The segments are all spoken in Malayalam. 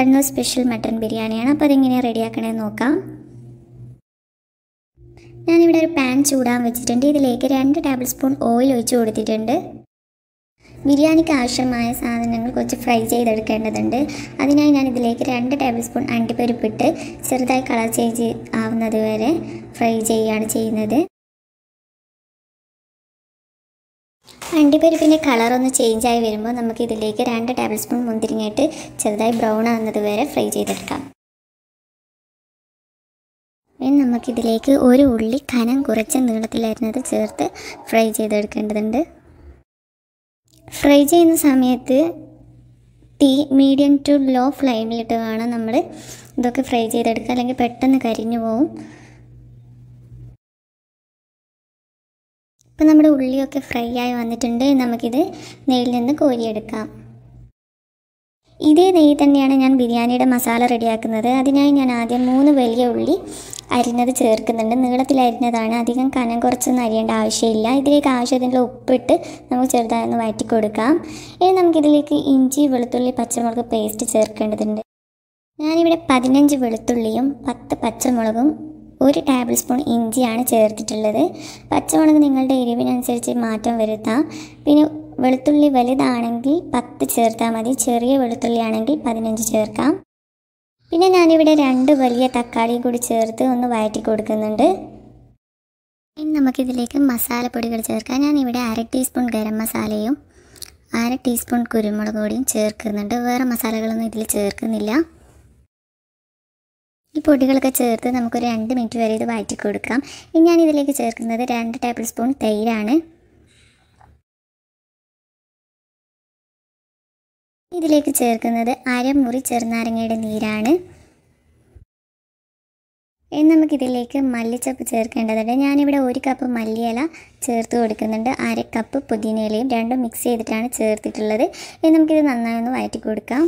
കണ്ണൂർ സ്പെഷ്യൽ മട്ടൺ ബിരിയാണിയാണ് അപ്പോൾ അതെങ്ങനെയാണ് റെഡിയാക്കണമെന്ന് നോക്കാം ഞാനിവിടെ ഒരു പാൻ ചൂടാൻ വെച്ചിട്ടുണ്ട് ഇതിലേക്ക് രണ്ട് ടേബിൾ സ്പൂൺ ഓയിൽ ഒഴിച്ച് കൊടുത്തിട്ടുണ്ട് ബിരിയാണിക്ക് ആവശ്യമായ സാധനങ്ങൾ കുറച്ച് ഫ്രൈ ചെയ്തെടുക്കേണ്ടതുണ്ട് അതിനായി ഞാൻ ഇതിലേക്ക് രണ്ട് ടേബിൾ സ്പൂൺ അണ്ടിപ്പരിപ്പിട്ട് ചെറുതായി കളർ ചേഞ്ച് ആവുന്നത് വരെ ഫ്രൈ ചെയ്യുകയാണ് ചെയ്യുന്നത് അണ്ടിപ്പരിപ്പിൻ്റെ കളറൊന്ന് ചേഞ്ച് ആയി വരുമ്പോൾ നമുക്ക് ഇതിലേക്ക് രണ്ട് ടേബിൾ സ്പൂൺ മുന്തിരിങ്ങയിട്ട് ചെറുതായി ബ്രൗൺ ആവുന്നത് വരെ ഫ്രൈ ചെയ്തെടുക്കാം ഇനി നമുക്കിതിലേക്ക് ഒരു ഉള്ളി കനം കുറച്ച് നീളത്തിലരിഞ്ഞത് ചേർത്ത് ഫ്രൈ ചെയ്തെടുക്കേണ്ടതുണ്ട് ഫ്രൈ ചെയ്യുന്ന സമയത്ത് തീ മീഡിയം ടു ലോ ഫ്ലെയിമിലിട്ട് വേണം നമ്മൾ ഇതൊക്കെ ഫ്രൈ ചെയ്തെടുക്കുക അല്ലെങ്കിൽ പെട്ടെന്ന് കരിഞ്ഞു പോവും ഇപ്പം നമ്മുടെ ഉള്ളിയൊക്കെ ഫ്രൈ ആയി വന്നിട്ടുണ്ട് നമുക്കിത് നെയ്യിൽ നിന്ന് കോരിയെടുക്കാം ഇതേ നെയ്യ് തന്നെയാണ് ഞാൻ ബിരിയാണിയുടെ മസാല റെഡിയാക്കുന്നത് അതിനായി ഞാൻ ആദ്യം മൂന്ന് വലിയ ഉള്ളി അരിഞ്ഞത് ചേർക്കുന്നുണ്ട് നീളത്തിൽ അരിഞ്ഞതാണ് അധികം കനം കുറച്ചൊന്നും അരിയേണ്ട ആവശ്യമില്ല ഇതിലേക്ക് ആവശ്യത്തിനുള്ള ഉപ്പിട്ട് നമുക്ക് ചെറുതായി ഒന്ന് വഴറ്റി കൊടുക്കാം ഇനി നമുക്കിതിലേക്ക് ഇഞ്ചി വെളുത്തുള്ളി പച്ചമുളക് പേസ്റ്റ് ചേർക്കേണ്ടതുണ്ട് ഞാനിവിടെ പതിനഞ്ച് വെളുത്തുള്ളിയും പത്ത് പച്ചമുളകും ഒരു ടേബിൾ സ്പൂൺ ഇഞ്ചിയാണ് ചേർത്തിട്ടുള്ളത് പച്ചമുളക് നിങ്ങളുടെ എരിവിനനുസരിച്ച് മാറ്റം വരുത്താം പിന്നെ വെളുത്തുള്ളി വലുതാണെങ്കിൽ പത്ത് ചേർത്താൽ മതി ചെറിയ വെളുത്തുള്ളി ആണെങ്കിൽ പതിനഞ്ച് ചേർക്കാം പിന്നെ ഞാനിവിടെ രണ്ട് വലിയ തക്കാളി കൂടി ചേർത്ത് ഒന്ന് വഴറ്റി കൊടുക്കുന്നുണ്ട് ഇനി നമുക്കിതിലേക്ക് മസാലപ്പൊടികൾ ചേർക്കാം ഞാനിവിടെ അര ടീസ്പൂൺ ഗരം മസാലയും അര ടീസ്പൂൺ കുരുമുളക് പൊടിയും ചേർക്കുന്നുണ്ട് വേറെ മസാലകളൊന്നും ഇതിൽ ചേർക്കുന്നില്ല ഈ പൊടികളൊക്കെ ചേർത്ത് നമുക്കൊരു രണ്ട് മിനിറ്റ് വരെ ഇത് വഴറ്റി കൊടുക്കാം ഇനി ഞാൻ ഇതിലേക്ക് ചേർക്കുന്നത് രണ്ട് ടേബിൾ സ്പൂൺ തൈരാണ് ഇതിലേക്ക് ചേർക്കുന്നത് അരമുറി ചെറുനാരങ്ങയുടെ നീരാണ് ഇനി നമുക്കിതിലേക്ക് മല്ലിച്ചപ്പ് ചേർക്കേണ്ടതുണ്ട് ഞാനിവിടെ ഒരു കപ്പ് മല്ലിയില ചേർത്ത് കൊടുക്കുന്നുണ്ട് അര കപ്പ് പുതിനയിലയും രണ്ടും മിക്സ് ചെയ്തിട്ടാണ് ചേർത്തിട്ടുള്ളത് ഇനി നമുക്കിത് നന്നായി ഒന്ന് വഴറ്റി കൊടുക്കാം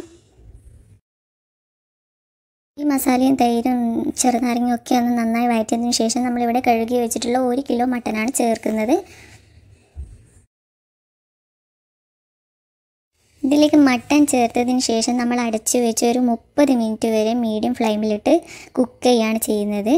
ഈ മസാലയും തൈരും ചെറുനാരങ്ങയും ഒക്കെ ഒന്ന് നന്നായി വഴറ്റിയതിന് ശേഷം നമ്മളിവിടെ കഴുകി വെച്ചിട്ടുള്ള ഒരു കിലോ മട്ടനാണ് ചേർക്കുന്നത് ഇതിലേക്ക് മട്ടൻ ചേർത്തതിന് ശേഷം നമ്മൾ അടച്ചു വെച്ച് ഒരു മുപ്പത് മിനിറ്റ് വരെ മീഡിയം ഫ്ലെയിമിലിട്ട് കുക്ക് ചെയ്യുകയാണ് ചെയ്യുന്നത്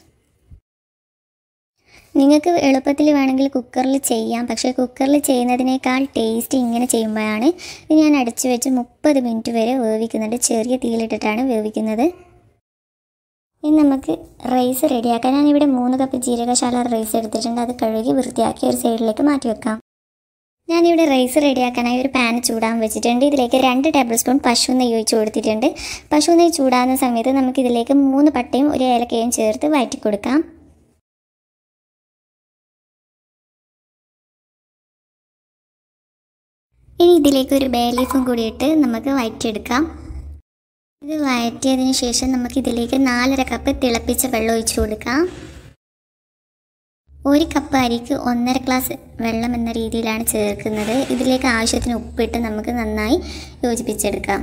നിങ്ങൾക്ക് എളുപ്പത്തിൽ വേണമെങ്കിൽ കുക്കറിൽ ചെയ്യാം പക്ഷേ കുക്കറിൽ ചെയ്യുന്നതിനേക്കാൾ ടേസ്റ്റ് ഇങ്ങനെ ചെയ്യുമ്പോഴാണ് ഇത് ഞാൻ അടച്ചു വെച്ച് മുപ്പത് മിനിറ്റ് വരെ വേവിക്കുന്നുണ്ട് ചെറിയ തീയിലിട്ടിട്ടാണ് വേവിക്കുന്നത് ഇനി നമുക്ക് റൈസ് റെഡിയാക്കാൻ ഞാനിവിടെ മൂന്ന് കപ്പ് ജീരകശാല റൈസ് എടുത്തിട്ടുണ്ട് അത് കഴുകി വൃത്തിയാക്കി ഒരു സൈഡിലേക്ക് മാറ്റി വെക്കാം ഞാനിവിടെ റൈസ് റെഡിയാക്കാനായി ഒരു പാൻ ചൂടാൻ വെച്ചിട്ടുണ്ട് ഇതിലേക്ക് രണ്ട് ടേബിൾ സ്പൂൺ പശു നെയ്യ് ഒഴിച്ച് കൊടുത്തിട്ടുണ്ട് പശു നെയ്യ് ചൂടാകുന്ന സമയത്ത് നമുക്ക് ഇതിലേക്ക് മൂന്ന് പട്ടയും ഒരു ഏലക്കയും ചേർത്ത് വഴറ്റി കൊടുക്കാം ഇനി ഇതിലേക്ക് ഒരു ബേ ലീഫും കൂടി ഇട്ട് നമുക്ക് വഴറ്റിയെടുക്കാം ഇത് വഴറ്റിയതിന് ശേഷം നമുക്ക് ഇതിലേക്ക് നാലര കപ്പ് തിളപ്പിച്ച വെള്ളം ഒഴിച്ചു കൊടുക്കാം ഒരു കപ്പ് അരിക്ക് ഒന്നര ഗ്ലാസ് വെള്ളം എന്ന രീതിയിലാണ് ചേർക്കുന്നത് ഇതിലേക്ക് ആവശ്യത്തിന് ഉപ്പിട്ട് നമുക്ക് നന്നായി യോജിപ്പിച്ചെടുക്കാം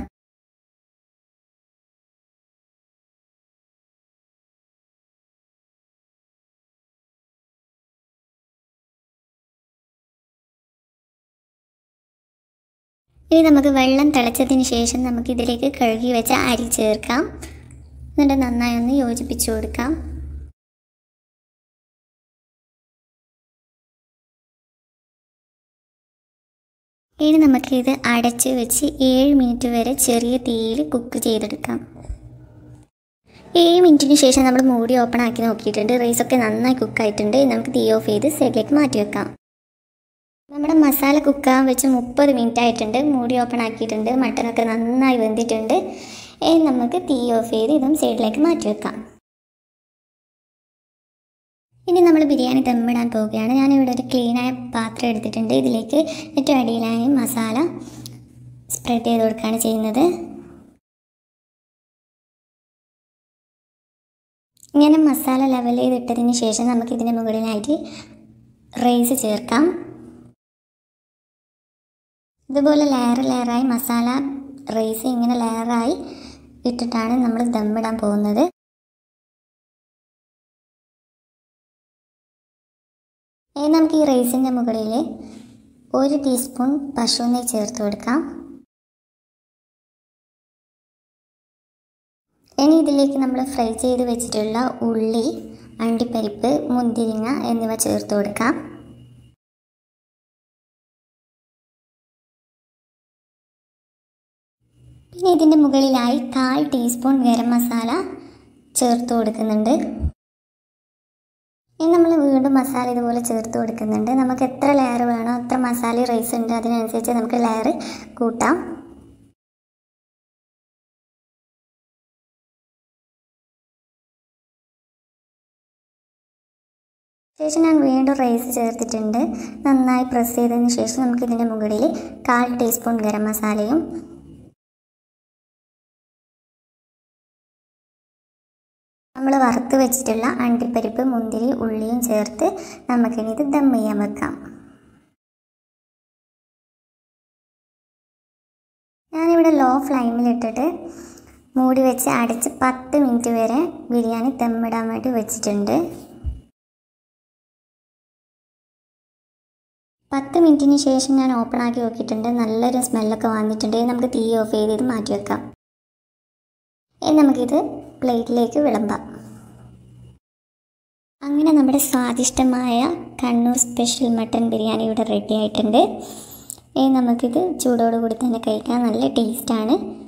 ഇനി നമുക്ക് വെള്ളം തിളച്ചതിന് ശേഷം നമുക്ക് ഇതിലേക്ക് കഴുകി വെച്ച അരി ചേർക്കാം എന്നിട്ട് നന്നായി ഒന്ന് യോജിപ്പിച്ചു കൊടുക്കാം ഇനി നമുക്കിത് അടച്ച് വെച്ച് ഏഴ് മിനിറ്റ് വരെ ചെറിയ തീയിൽ കുക്ക് ചെയ്തെടുക്കാം ഏഴ് മിനിറ്റിന് ശേഷം നമ്മൾ മൂടി ഓപ്പൺ ആക്കി നോക്കിയിട്ടുണ്ട് റൈസൊക്കെ നന്നായി കുക്കായിട്ടുണ്ട് നമുക്ക് തീ ഓഫ് ചെയ്ത് സൈഡിലേക്ക് മാറ്റി വെക്കാം നമ്മുടെ മസാല കുക്കാകാൻ വെച്ച് മുപ്പത് മിനിറ്റ് ആയിട്ടുണ്ട് മൂടി ഓപ്പൺ ആക്കിയിട്ടുണ്ട് മട്ടനൊക്കെ നന്നായി വെന്തിട്ടുണ്ട് ഇനി നമുക്ക് തീ ഓഫ് ചെയ്ത് ഇതും സൈഡിലേക്ക് മാറ്റി വെക്കാം ഇനി നമ്മൾ ബിരിയാണി ദമ്മിടാൻ പോവുകയാണ് ഞാനിവിടെ ഒരു ക്ലീനായ പാത്രം എടുത്തിട്ടുണ്ട് ഇതിലേക്ക് ഏറ്റവും അടിയിലായി മസാല സ്പ്രെഡ് ചെയ്ത് കൊടുക്കുകയാണ് ചെയ്യുന്നത് ഇങ്ങനെ മസാല ലെവൽ ചെയ്തിട്ടതിന് ശേഷം നമുക്ക് ഇതിന് മുകളിലായിട്ട് റൈസ് ചേർക്കാം ഇതുപോലെ ലെയർ ലെയറായി മസാല റൈസ് ഇങ്ങനെ ലെയറായി ഇട്ടിട്ടാണ് നമ്മൾ ദമ്മിടാൻ പോകുന്നത് ഇനി നമുക്ക് ഈ റൈസിൻ്റെ മുകളിൽ ഒരു ടീസ്പൂൺ പശു നെയ്യ് ചേർത്ത് കൊടുക്കാം ഇനി ഇതിലേക്ക് നമ്മൾ ഫ്രൈ ചെയ്ത് വെച്ചിട്ടുള്ള ഉള്ളി അണ്ടിപ്പരിപ്പ് മുന്തിരിങ്ങ എന്നിവ ചേർത്ത് കൊടുക്കാം പിന്നെ ഇതിൻ്റെ മുകളിലായി കാൽ ടീസ്പൂൺ ഗരം മസാല ചേർത്ത് കൊടുക്കുന്നുണ്ട് ഇനി നമ്മൾ വീണ്ടും മസാല ഇതുപോലെ ചേർത്ത് കൊടുക്കുന്നുണ്ട് നമുക്ക് എത്ര ലെയർ വേണോ എത്ര മസാല റൈസ് ഉണ്ട് അതിനനുസരിച്ച് നമുക്ക് ലെയർ കൂട്ടാം ശേഷം ഞാൻ വീണ്ടും റൈസ് ചേർത്തിട്ടുണ്ട് നന്നായി പ്രസ് ചെയ്തതിന് ശേഷം നമുക്ക് ഇതിൻ്റെ മുകളിൽ കാൽ ടീസ്പൂൺ ഗരം മസാലയും നമ്മൾ വറുത്ത് വെച്ചിട്ടുള്ള അണ്ടിപ്പരിപ്പ് മുന്തിരി ഉള്ളിയും ചേർത്ത് നമുക്കിനി ഇത് ദം ചെയ്യാൻ വെക്കാം ഞാനിവിടെ ലോ ഫ്ലെയിമിലിട്ടിട്ട് മൂടി വെച്ച് അടച്ച് പത്ത് മിനിറ്റ് വരെ ബിരിയാണി ദമ്മിടാൻ വേണ്ടി വെച്ചിട്ടുണ്ട് പത്ത് മിനിറ്റിന് ശേഷം ഞാൻ ഓപ്പൺ ആക്കി നോക്കിയിട്ടുണ്ട് നല്ലൊരു സ്മെല്ലൊക്കെ വന്നിട്ടുണ്ട് ഇനി നമുക്ക് തീ ഓഫ് ചെയ്ത് ഇത് മാറ്റി വെക്കാം ഇനി നമുക്കിത് പ്ലേറ്റിലേക്ക് വിളമ്പാം അങ്ങനെ നമ്മുടെ സ്വാദിഷ്ടമായ കണ്ണൂർ സ്പെഷ്യൽ മട്ടൻ ബിരിയാണി ഇവിടെ റെഡി ആയിട്ടുണ്ട് ഇനി നമുക്കിത് ചൂടോട് കൂടി തന്നെ കഴിക്കാൻ നല്ല ടേസ്റ്റാണ്